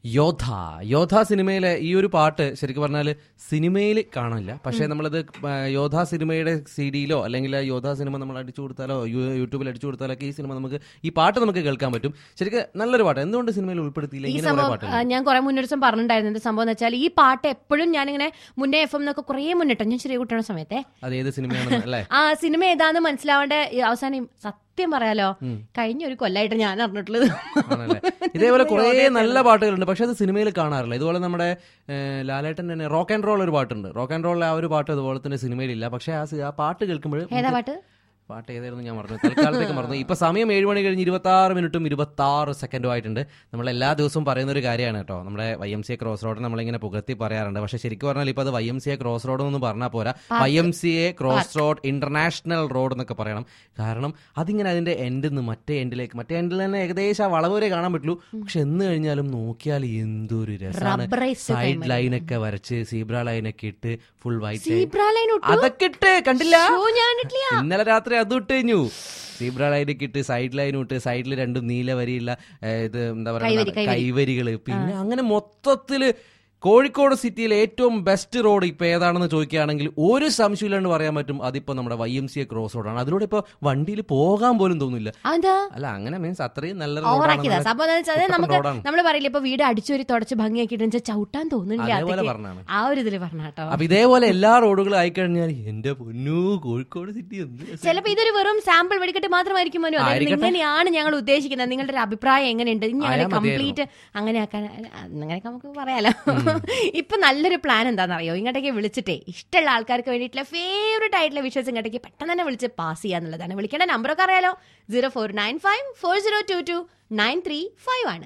യോധ യോധ സിനിമയിലെ ഈ ഒരു പാട്ട് ശരിക്കും പറഞ്ഞാൽ സിനിമയിൽ കാണില്ല പക്ഷേ നമ്മളത് ആ, യോധ സിനിമയുടെ സി ഡിയിലോ അല്ലെങ്കിൽ ആ യോധ സിനിമ നമ്മൾ അടിച്ചു കൊടുത്താലോ യു- യൂട്യൂബിൽ അടിച്ചു കൊടുത്താലോ ഒക്കെ ഈ സിനിമ നമുക്ക് ഈ പാട്ട് നമുക്ക് കേൾക്കാൻ പറ്റും ശരിക്കും നല്ലൊരു പാട്ട് എന്തുകൊണ്ട് സിനിമയിൽ ഉൾപ്പെടുത്തിയില്ല ഈ ഇങ്ങനെ കുറെ സംഭവം പാട്ടുണ്ട് ആ, ഞാൻ കുറെ മുന്നേ ഒരു ദിവസം പറഞ്ഞിട്ടുണ്ടായിരുന്നു എന്ത് സംഭവം എന്ന് വെച്ചാൽ ഈ പാട്ട് എപ്പോഴും ഞാനിങ്ങനെ മുന്നേ എഫ് എം എന്നൊക്കെ കുറെ മുന്നിട്ടോ ഞാൻ ചെറിയ കുട്ടിയുടെ സമയത്തെ അത് ഏത് സിനിമയാണെന്ന് അല്ലേ ആ സിനിമ ഏതാന്ന് മനസ്സിലാവേണ്ട ഈ അവസാനം ഈ സത്യം പറയാലോ കഴിഞ്ഞ ഒരു കൊല്ലായിട്ട് ഞാൻ അറിഞ്ഞിട്ടുള്ളത് ആണല്ലേ ഇതേപോലെ കുറേ നല്ല പാട്ടുകളുണ്ട് പക്ഷെ അത് സിനിമയിൽ കാണാറില്ല ഇതുപോലെ നമ്മുടെ ഏഹ്, ലാലേട്ടൻ തന്നെ റോക്ക് ആൻഡ് റോൾ ഒരു പാട്ടുണ്ട് റോക്ക് ആൻഡ് റോളിലെ ആ ഒരു പാട്ട് അതുപോലെ തന്നെ സിനിമയിലില്ല പക്ഷെ ആ സി- ആ പാട്ട് കേൾക്കുമ്പോൾ ഏതാ പാട്ട് പാട്ട് ഏതായിരുന്നു ഞാൻ മറന്നു തൽക്കാലത്തേക്ക് മറന്നു ഇപ്പൊ സമയം ഏഴ് മണി കഴിഞ്ഞ് ഇരുപത്തി ആറ് മിനിറ്റും ഇരുപത്തി ആറ് സെക്കൻഡും ആയിട്ടുണ്ട് നമ്മൾ എല്ലാ ദിവസവും പറയുന്ന ഒരു കാര്യമാണ് കേട്ടോ നമ്മുടെ Y M C A cross road നമ്മളിങ്ങനെ പുകഴ്ത്തി പറയാറുണ്ട് പക്ഷെ ശരിക്കും പറഞ്ഞാൽ ഇപ്പൊ അത് Y M C A cross road എന്ന് പറഞ്ഞാൽ പോരാ Y M C A cross road international road എന്നൊക്കെ പറയണം കാരണം അതിങ്ങനെ അതിന്റെ എൻഡിൽ നിന്ന് മറ്റേ എൻഡിലേക്ക് മറ്റേ എൻഡിൽ തന്നെ ഏകദേശം ആ വളവ് വരെ കാണാൻ പറ്റുള്ളൂ പക്ഷെ എന്ന് കഴിഞ്ഞാലും നോക്കിയാൽ എന്തൊരു രസമാണ് Rubberized സൈഡ് ലൈനൊക്കെ വരച്ച് സീബ്ര ലൈനൊക്കെ ഇട്ട് ഫുൾ വൈറ്റ് സീബ്ര ലൈൻ ഒട്ടും അതൊക്കെ ഇട്ട് കണ്ടില്ല ഷോ ഞാൻ ഇട്ടില്ല ഇന്നലെ രാത്രി അത് ഇട്ട് കഴിഞ്ഞു സീബ്ര ലൈനൊക്കെ ഇട്ട് സൈഡ് ലൈനും ഇട്ട് സൈഡിൽ രണ്ടും നീല വരിയുള്ള ഏ, ഇത് എന്താ കൈവരി, പറയുക കൈവരി. കൈവരികള് പിന്നെ അങ്ങനെ മൊത്തത്തില് കോഴിക്കോട് സിറ്റിയിലെ ഏറ്റവും ബെസ്റ്റ് റോഡ് ഇപ്പൊ ഏതാണെന്ന് ചോദിക്കുകയാണെങ്കിൽ ഒരു സംശയമില്ലാണ്ട് പറയാൻ പറ്റും അതിപ്പോ നമ്മുടെ Y M C A cross റോഡാണ് അതിലൂടെ ഇപ്പൊ വണ്ടിയിൽ പോകാൻ പോലും തോന്നില്ല അതെന്താ അല്ല അങ്ങനെ മീൻസ് അത്രയും നല്ല ഓവറാക്കിയതാ സംഭവം എന്താന്ന് വെച്ചാൽ കുട്ടപ്പൻ നമുക്ക് റോഡാണ്. നമ്മൾ പറയില്ല ഇപ്പൊ വീട് അടിച്ചൊരു തുടച്ച് ഭംഗിയാക്കിയിട്ട് വെച്ചാൽ ചവിട്ടാൻ തോന്നുന്നില്ല അതേപോലെ അതൊക്കെ. പറഞ്ഞാണ്. ആ ഒരു ഇതില് പറഞ്ഞ കേട്ടോ അപ്പൊ ഇതേപോലെ എല്ലാ റോഡുകളും ആയിക്കഴിഞ്ഞാൽ എന്റെ പൊന്നു കോഴിക്കോട് സിറ്റി എന്ത് രസം. ചിലപ്പോ ഇതൊരു വെറും സാമ്പിൾ വെടിക്കെട്ട് മാത്രമായിരിക്കും മനു അതായത് ആയിരിക്കട്ടെ. ഇങ്ങനെയാണ് ഞങ്ങൾ ഉദ്ദേശിക്കുന്നത് നിങ്ങളുടെ ഒരു അഭിപ്രായം എങ്ങനെയുണ്ട് ഇനി ഞങ്ങൾ ആയാ മതിയായിരുന്നു. കംപ്ലീറ്റ് അങ്ങനെ ആക്കാൻ അങ്ങനെയൊക്കെ നമുക്ക് പറയാലോ ഇപ്പൊ നല്ലൊരു പ്ലാൻ എന്താണെന്നറിയോ ഇങ്ങോട്ടേക്ക് വിളിച്ചിട്ടേ ഇഷ്ടമുള്ള ആൾക്കാർക്ക് വേണ്ടിയിട്ടുള്ള ഫേവറേറ്റ് ആയിട്ടുള്ള വിഷയസ് ഇങ്ങോട്ടേക്ക് പെട്ടെന്ന് തന്നെ വിളിച്ച് പാസ് ചെയ്യാന്നുള്ളതാണ് വിളിക്കേണ്ട നമ്പറൊക്കെ അറിയാലോ zero four nine five four zero two two nine three five ആണ്